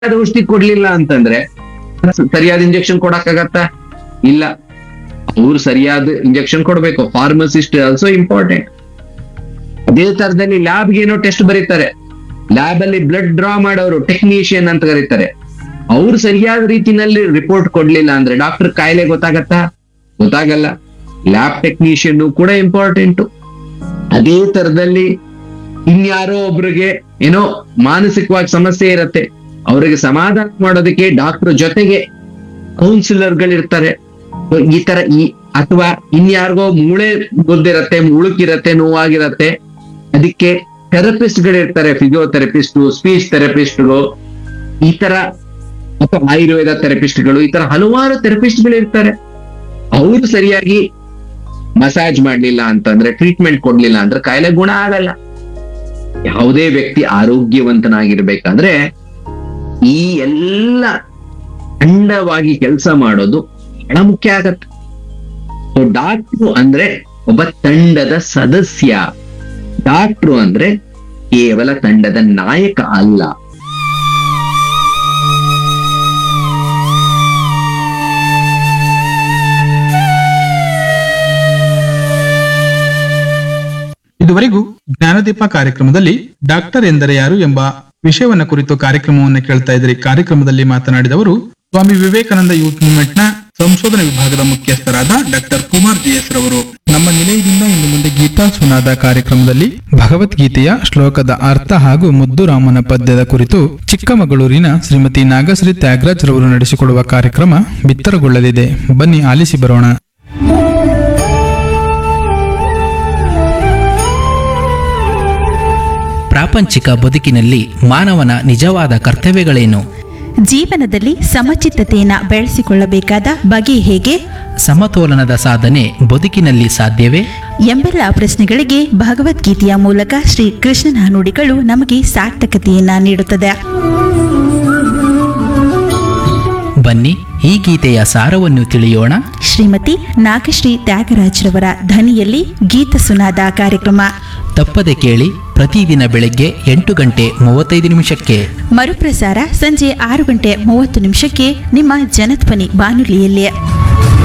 ಸರಿಯಾದ ಔಷಧಿ ಕೊಡ್ಲಿಲ್ಲ ಅಂತಂದ್ರೆ ಸರಿಯಾದ ಇಂಜೆಕ್ಷನ್ ಕೊಡಕ್ಕಾಗತ್ತ ಇಲ್ಲ ಅವ್ರು ಸರಿಯಾದ ಇಂಜೆಕ್ಷನ್ ಕೊಡ್ಬೇಕು ಫಾರ್ಮಸಿಸ್ಟ್ ಆಲ್ಸೋ ಇಂಪಾರ್ಟೆಂಟ್ ಅದೇ ತರದಲ್ಲಿ ಲ್ಯಾಬ್ಗೆ ಏನೋ ಟೆಸ್ಟ್ ಬರೀತಾರೆ ಲ್ಯಾಬ್ ಅಲ್ಲಿ ಬ್ಲಡ್ ಡ್ರಾ ಮಾಡೋರು ಟೆಕ್ನಿಷಿಯನ್ ಅಂತ ಕರೀತಾರೆ ಅವ್ರು ಸರಿಯಾದ ರೀತಿನಲ್ಲಿ ರಿಪೋರ್ಟ್ ಕೊಡ್ಲಿಲ್ಲ ಅಂದ್ರೆ ಡಾಕ್ಟರ್ ಕಾಯಿಲೆ ಗೊತ್ತಾಗತ್ತಾ ಗೊತ್ತಾಗಲ್ಲ ಲ್ಯಾಬ್ ಟೆಕ್ನಿಷಿಯನ್ ಕೂಡ ಇಂಪಾರ್ಟೆಂಟ್ ಅದೇ ತರದಲ್ಲಿ ಇನ್ಯಾರೋ ಒಬ್ರಿಗೆ ಏನೋ ಮಾನಸಿಕವಾಗಿ ಸಮಸ್ಯೆ ಇರತ್ತೆ ಅವರಿಗೆ ಸಮಾಧಾನ ಮಾಡೋದಕ್ಕೆ ಡಾಕ್ಟರ್ ಜೊತೆಗೆ ಕೌನ್ಸಿಲರ್ ಗಳಿರ್ತಾರೆ So, ಈ ತರ ಈ ಅಥವಾ ಇನ್ಯಾರಿಗೋ ಮೂಳೆ ಗೊದ್ದಿರತ್ತೆ ಮುಳುಕಿರತ್ತೆ ನೋವಾಗಿರತ್ತೆ ಅದಕ್ಕೆ ಥೆರಪಿಸ್ಟ್ ಗಳಿರ್ತಾರೆ ಫಿಸಿಯೋಥೆರಪಿಸ್ಟ್ ಸ್ಪೀಚ್ ಥೆರಪಿಸ್ಟ್ಗಳು ಈ ತರ ಅಥವಾ ಆಯುರ್ವೇದ ಥೆರಪಿಸ್ಟ್ಗಳು ಈ ತರ ಹಲವಾರು ಥೆರಪಿಸ್ಟ್ ಗಳಿರ್ತಾರೆ ಅವರು ಸರಿಯಾಗಿ ಮಸಾಜ್ ಮಾಡ್ಲಿಲ್ಲ ಅಂತಂದ್ರೆ ಟ್ರೀಟ್ಮೆಂಟ್ ಕೊಡ್ಲಿಲ್ಲ ಅಂದ್ರೆ ಕಾಯಿಲೆ ಗುಣ ಆಗಲ್ಲ ಯಾವುದೇ ವ್ಯಕ್ತಿ ಆರೋಗ್ಯವಂತನಾಗಿರ್ಬೇಕಾದ್ರೆ ಈ ಎಲ್ಲ ಅಂಡವಾಗಿ ಕೆಲಸ ಮಾಡೋದು ಬಹಳ ಮುಖ್ಯ ಆಗತ್ತೆ ಸೊ ಡಾಕ್ಟ್ರು ಅಂದ್ರೆ ಒಬ್ಬ ತಂಡದ ಸದಸ್ಯ ಡಾಕ್ಟ್ರು ಅಂದ್ರೆ ಕೇವಲ ತಂಡದ ನಾಯಕ ಅಲ್ಲ ಇದುವರೆಗೂ ಜ್ಞಾನದೀಪ ಕಾರ್ಯಕ್ರಮದಲ್ಲಿ ಡಾಕ್ಟರ್ ಎಂದರೆ ಯಾರು ಎಂಬ ವಿಷಯವನ್ನ ಕುರಿತು ಕಾರ್ಯಕ್ರಮವನ್ನು ಕೇಳ್ತಾ ಇದ್ರಿ ಕಾರ್ಯಕ್ರಮದಲ್ಲಿ ಮಾತನಾಡಿದವರು ಸ್ವಾಮಿ ವಿವೇಕಾನಂದ ಯೂತ್ ಮೂವ್ಮೆಂಟ್ ನ ಸಂಶೋಧನಾ ವಿಭಾಗದ ಮುಖ್ಯಸ್ಥರಾದ ಡಾಕ್ಟರ್ ಕುಮಾರ್ ಜಿ ಎಸ್ ರವರು ನಮ್ಮ ನಿಲಯದಿಂದ ಇನ್ನು ಮುಂದೆ ಗೀತಾ ಸುನಾದ ಕಾರ್ಯಕ್ರಮದಲ್ಲಿ ಭಗವದ್ಗೀತೆಯ ಶ್ಲೋಕದ ಅರ್ಥ ಹಾಗೂ ಮುದ್ದುರಾಮನ ಪದ್ಯದ ಕುರಿತು ಚಿಕ್ಕಮಗಳೂರಿನ ಶ್ರೀಮತಿ ನಾಗಶ್ರೀ ತ್ಯಾಗರಾಜ್ ರವರು ನಡೆಸಿಕೊಡುವ ಕಾರ್ಯಕ್ರಮ ಬಿತ್ತರಗೊಳ್ಳಲಿದೆ ಬನ್ನಿ ಆಲಿಸಿ ಬರೋಣ ಪ್ರಾಪಂಚಿಕ ಬದುಕಿನಲ್ಲಿ ಮಾನವನ ನಿಜವಾದ ಕರ್ತವ್ಯಗಳೇನು ಜೀವನದಲ್ಲಿ ಸಮಚಿತ್ತತೆಯನ್ನು ಬೆಳೆಸಿಕೊಳ್ಳಬೇಕಾದ ಬಗೆ ಹೇಗೆ ಸಮತೋಲನದ ಸಾಧನೆ ಬದುಕಿನಲ್ಲಿ ಸಾಧ್ಯವೇ ಎಂಬೆಲ್ಲ ಪ್ರಶ್ನೆಗಳಿಗೆ ಭಗವದ್ಗೀತೆಯ ಮೂಲಕ ಶ್ರೀ ಕೃಷ್ಣನ ನುಡಿಗಳು ನಮಗೆ ಸಾರ್ಥಕತೆಯನ್ನ ನೀಡುತ್ತದೆ ಬನ್ನಿ ಈ ಗೀತೆಯ ಸಾರವನ್ನು ತಿಳಿಯೋಣ ಶ್ರೀಮತಿ ನಾಗಶ್ರೀ ತ್ಯಾಗರಾಜ್ರವರ ಧ್ವನಿಯಲ್ಲಿ ಗೀತ ಸುನಾದ ಕಾರ್ಯಕ್ರಮ ತಪ್ಪದೆ ಕೇಳಿ ಪ್ರತಿದಿನ ಬೆಳಗ್ಗೆ ಎಂಟು ಗಂಟೆ ಮೂವತ್ತೈದು ನಿಮಿಷಕ್ಕೆ ಮರುಪ್ರಸಾರ ಸಂಜೆ ಆರು ಗಂಟೆ ಮೂವತ್ತು ನಿಮಿಷಕ್ಕೆ ನಿಮ್ಮ ಜನಧ್ವನಿ ಬಾನುಲಿಯಲ್ಲಿ